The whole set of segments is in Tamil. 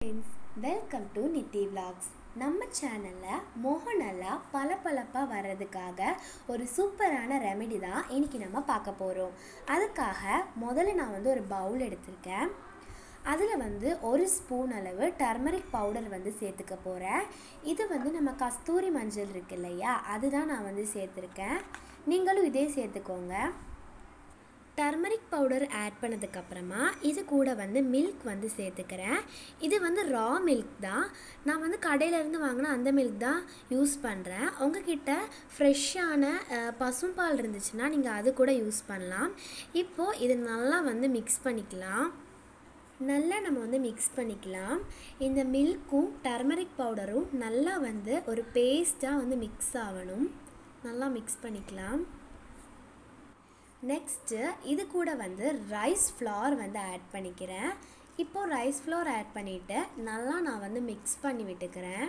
friends welcome to Nithi vlogs நம்ம சேனலில் முகம் நல்லா பளபளப்பாக வர்றதுக்காக ஒரு சூப்பரான ரெமெடி தான் இன்றைக்கி நம்ம பார்க்க போகிறோம் அதுக்காக முதல்ல நான் வந்து ஒரு பவுல் எடுத்திருக்கேன் அதில் வந்து ஒரு ஸ்பூன் அளவு டர்மரிக் பவுடர் வந்து சேர்த்துக்க போகிறேன் இது வந்து நம்ம கஸ்தூரி மஞ்சள் இருக்கு இல்லையா அதுதான் நான் வந்து சேர்த்துருக்கேன் நீங்களும் இதே சேர்த்துக்கோங்க டர்மரிக் பவுடர் ஆட் பண்ணதுக்கப்புறமா இது கூட வந்து மில்க் வந்து சேர்த்துக்கிறேன் இது வந்து ரா மில்க் தான் நான் வந்து கடையிலேருந்து வாங்கின அந்த மில்க் தான் யூஸ் பண்ணுறேன் உங்ககிட்ட ஃப்ரெஷ்ஷான பசும்பால் இருந்துச்சுன்னா நீங்கள் அது கூட யூஸ் பண்ணலாம் இப்போது இது நல்லா வந்து மிக்ஸ் பண்ணிக்கலாம் நல்லா நம்ம வந்து மிக்ஸ் பண்ணிக்கலாம் இந்த மில்க்கும் டர்மரிக் பவுடரும் நல்லா வந்து ஒரு பேஸ்ட்டாக வந்து மிக்ஸ் ஆகணும் நல்லா மிக்ஸ் பண்ணிக்கலாம் நெக்ஸ்ட்டு இது கூட வந்து ரைஸ் ஃப்ளார் வந்து ஆட் பண்ணிக்கிறேன் இப்போது ரைஸ் ஃப்ளார் ஆட் பண்ணிவிட்டு நல்லா நான் வந்து மிக்ஸ் பண்ணி விட்டுக்கிறேன்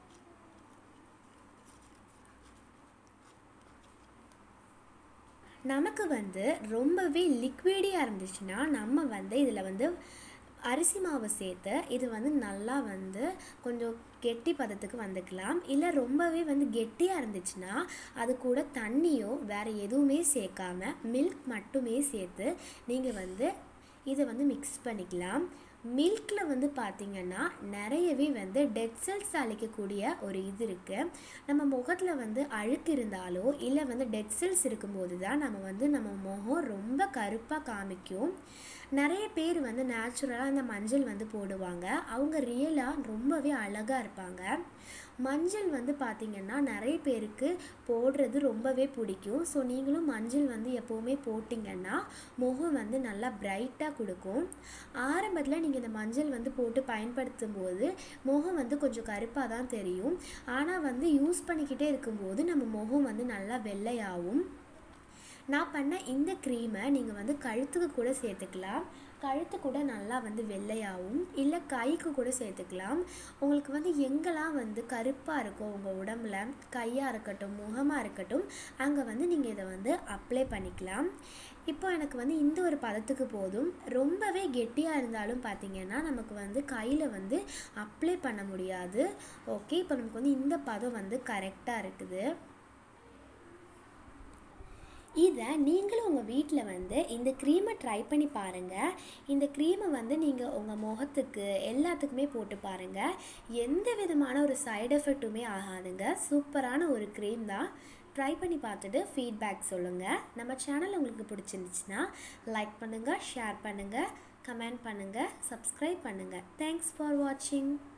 நமக்கு வந்து ரொம்பவே லிக்விடியாக இருந்துச்சுன்னா நம்ம வந்து இதில் வந்து அரிசி மாவு சேர்த்து இது வந்து நல்லா வந்து கொஞ்சம் கெட்டி பதத்துக்கு வந்துக்கலாம் இல்லை ரொம்பவே வந்து கெட்டியாக இருந்துச்சுன்னா அது கூட தண்ணியோ வேறு எதுவுமே சேர்க்காம மில்க் மட்டுமே சேர்த்து நீங்கள் வந்து இதை வந்து மிக்ஸ் பண்ணிக்கலாம் மில்கில் வந்து பார்த்திங்கன்னா நிறையவே வந்து டெட் செல்ஸ் அழிக்கக்கூடிய ஒரு இது இருக்குது நம்ம முகத்தில் வந்து அழுக்கு இருந்தாலோ இல்லை வந்து டெட் செல்ஸ் இருக்கும்போது தான் நம்ம வந்து நம்ம முகம் ரொம்ப கருப்பாக காமிக்கும் நிறைய பேர் வந்து நேச்சுரலாக அந்த மஞ்சள் வந்து போடுவாங்க அவங்க ரியலாக ரொம்பவே அழகாக இருப்பாங்க மஞ்சள் வந்து பார்த்திங்கன்னா நிறைய பேருக்கு போடுறது ரொம்பவே பிடிக்கும் ஸோ நீங்களும் மஞ்சள் வந்து எப்போவுமே போட்டிங்கன்னா முகம் வந்து நல்லா பிரைட்டாக கொடுக்கும் ஆரம்பத்தில் நீங்கள் இந்த மஞ்சள் வந்து போட்டு பயன்படுத்தும் போது முகம் வந்து கொஞ்சம் கருப்பாக தான் தெரியும் ஆனால் வந்து யூஸ் பண்ணிக்கிட்டே இருக்கும்போது நம்ம முகம் வந்து நல்லா வெள்ளையாகும் நான் பண்ண இந்த க்ரீமை நீங்கள் வந்து கழுத்துக்கு கூட சேர்த்துக்கலாம் கழுத்து கூட நல்லா வந்து வெள்ளையாகவும் இல்லை கைக்கு கூட சேர்த்துக்கலாம் உங்களுக்கு வந்து எங்கெல்லாம் வந்து கருப்பாக இருக்கோ உங்கள் உடம்புல கையாக இருக்கட்டும் முகமாக இருக்கட்டும் அங்கே வந்து நீங்கள் இதை வந்து அப்ளை பண்ணிக்கலாம் இப்போ எனக்கு வந்து இந்த ஒரு பதத்துக்கு போதும் ரொம்பவே கெட்டியாக இருந்தாலும் பார்த்திங்கன்னா நமக்கு வந்து கையில் வந்து அப்ளை பண்ண முடியாது ஓகே இப்போ நமக்கு வந்து இந்த பதம் வந்து கரெக்டாக இருக்குது இதை நீங்களும் உங்கள் வீட்டில் வந்து இந்த க்ரீமை ட்ரை பண்ணி பாருங்கள் இந்த க்ரீமை வந்து நீங்கள் உங்கள் முகத்துக்கு எல்லாத்துக்குமே போட்டு பாருங்கள் எந்த விதமான ஒரு சைடு எஃபெக்ட்டுமே ஆகாதுங்க சூப்பரான ஒரு க்ரீம் தான் ட்ரை பண்ணி பார்த்துட்டு ஃபீட்பேக் சொல்லுங்கள் நம்ம சேனல் உங்களுக்கு பிடிச்சிருந்துச்சுன்னா லைக் பண்ணுங்கள் ஷேர் பண்ணுங்கள் கமெண்ட் பண்ணுங்கள் சப்ஸ்கிரைப் பண்ணுங்கள் தேங்க்ஸ் ஃபார் வாட்சிங்